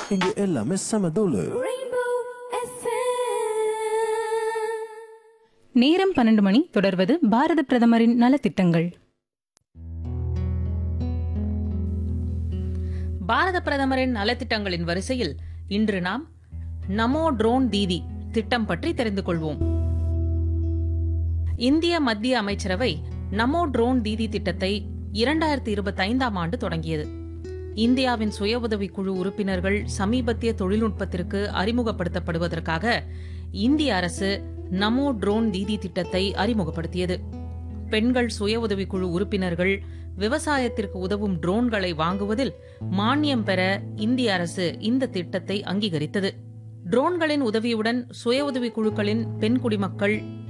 இங்க எல்லாமே செம தூளு Rainbow FM. நேரம் பன்னெண்டு மணி தொடர்வது பாரத பிரதமரின் நலத்திட்டங்கள் பாரத பிரதமரின் நலத்திட்டங்களின் வரிசையில் இன்று நாம் நமோ ட்ரோன் தீதி திட்டம் பற்றி தெரிந்து கொள்வோம் இந்திய மத்திய அமைச்சரவை நமோ ட்ரோன் தீதி திட்டத்தை இரண்டாயிரத்தி இருபத்தி ஐந்தாம் ஆண்டு தொடங்கியது இந்தியாவின் சுய உதவி குழு உறுப்பினர்கள் சமீபத்திய தொழில்நுட்பத்திற்கு அறிமுகப்படுத்தப்படுவதற்காக இந்திய அரசு நமோ ட்ரோன் தீதி திட்டத்தை அறிமுகப்படுத்தியது பெண்கள் சுய உதவிக்குழு உறுப்பினர்கள் விவசாயத்திற்கு உதவும் ட்ரோன்களை வாங்குவதில் மானியம் பெற இந்திய அரசு இந்த திட்டத்தை அங்கீகரித்தது ட்ரோன்களின் உதவியுடன் சுய உதவி குழுக்களின் பெண் குடிமக்கள்